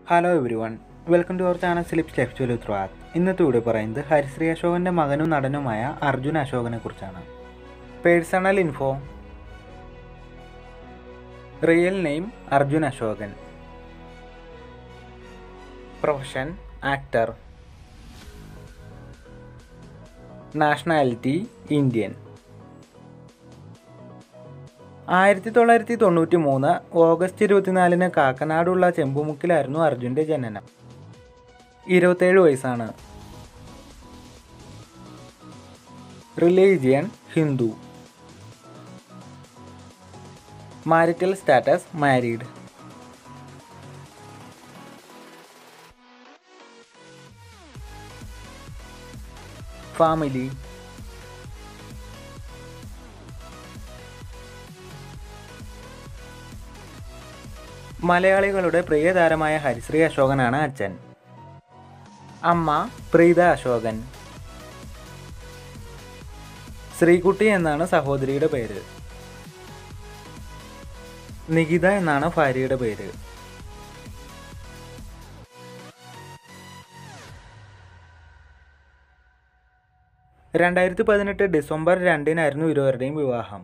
hello everyone welcome to our channel സ്ലിപ്സ് ലെഫ് ചൊല്ലു ത്രോത്ത് ഇന്നത്തെ വീഡിയോ പറയുന്നത് ഹരിശ്രീ അശോകൻ്റെ മകനും നടനുമായ അർജുൻ അശോകനെ കുറിച്ചാണ് personal info real name Arjun Ashokan profession actor nationality Indian ആയിരത്തി തൊള്ളായിരത്തി തൊണ്ണൂറ്റി മൂന്ന് ഓഗസ്റ്റ് ഇരുപത്തിനാലിന് കാക്കനാടുള്ള ചെമ്പുമുക്കിലായിരുന്നു അർജുൻ്റെ ജനനം ഇരുപത്തേഴ് വയസ്സാണ് religion Hindu marital status married family മലയാളികളുടെ പ്രിയ താരമായ ഹരിശ്രീ അശോകനാണ് അച്ഛൻ അമ്മ പ്രീത അശോകൻ ശ്രീകുട്ടി എന്നാണ് സഹോദരിയുടെ പേര് നികിത എന്നാണ് ഭാര്യയുടെ പേര് രണ്ടായിരത്തി പതിനെട്ട് ഡിസംബർ രണ്ടിനായിരുന്നു ഇരുവരുടെയും വിവാഹം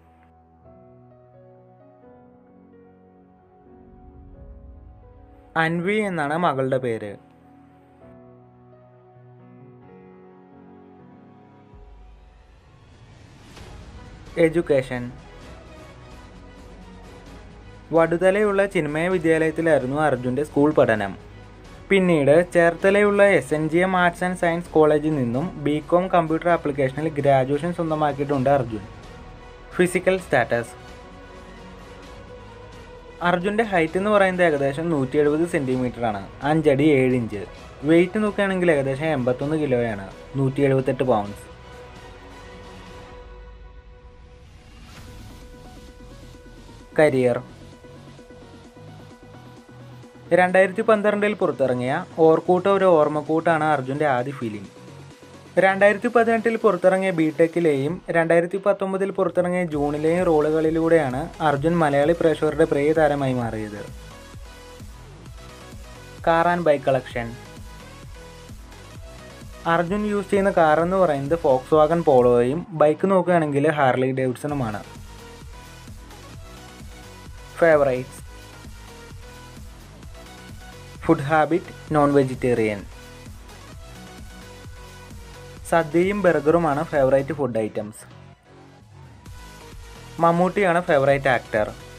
അൻവി എന്നാണ് മകളുടെ പേര് എഡ്യൂക്കേഷൻ വടുതലയുള്ള ചിന്മയ വിദ്യാലയത്തിലായിരുന്നു അർജുൻ്റെ സ്കൂൾ പഠനം പിന്നീട് ചേർത്തലയുള്ള S N G M arts and science കോളേജിൽ നിന്നും ബി കോം കമ്പ്യൂട്ടർ ആപ്ലിക്കേഷനിൽ ഗ്രാജുവേഷൻ സ്വന്തമാക്കിയിട്ടുണ്ട് അർജുൻ ഫിസിക്കൽ സ്റ്റാറ്റസ് അർജുൻ്റെ ഹൈറ്റ് എന്ന് പറയുന്നത് ഏകദേശം നൂറ്റി എഴുപത് സെൻറ്റിമീറ്റർ ആണ് അഞ്ചടി ഏഴ് ഇഞ്ച് വെയിറ്റ് നോക്കുകയാണെങ്കിൽ ഏകദേശം എൺപത്തൊന്ന് കിലോയാണ് നൂറ്റി എഴുപത്തെട്ട് പൗണ്ട്സ് കരിയർ രണ്ടായിരത്തി പന്ത്രണ്ടിൽ പുറത്തിറങ്ങിയ ഓർക്കൂട്ട ഒരു ഓർമ്മക്കൂട്ടാണ് അർജുൻ്റെ ആദ്യ ഫിലിം രണ്ടായിരത്തി പതിനെട്ടിൽ പുറത്തിറങ്ങിയ ബിടെക്കിലെയും രണ്ടായിരത്തി പത്തൊമ്പതിൽ പുറത്തിറങ്ങിയ ജൂണിലെയും റോളുകളിലൂടെയാണ് അർജുൻ മലയാളി പ്രേക്ഷകരുടെ പ്രിയ താരമായി മാറിയത് car and bike collection Arjun use ചെയ്യുന്ന കാർ എന്ന് പറയുന്നത് ഫോക്സ് വാഗൺ പോളോയും ബൈക്ക് നോക്കുകയാണെങ്കിൽ ഹാർലി ഡേവിഡ്സണുമാണ് favourites food habit non vegetarian സദ്യയും ബർഗറുമാണ് ഫേവറേറ്റ് ഫുഡ് ഐറ്റംസ് മമ്മൂട്ടിയാണ് ഫേവറേറ്റ് ആക്ടർ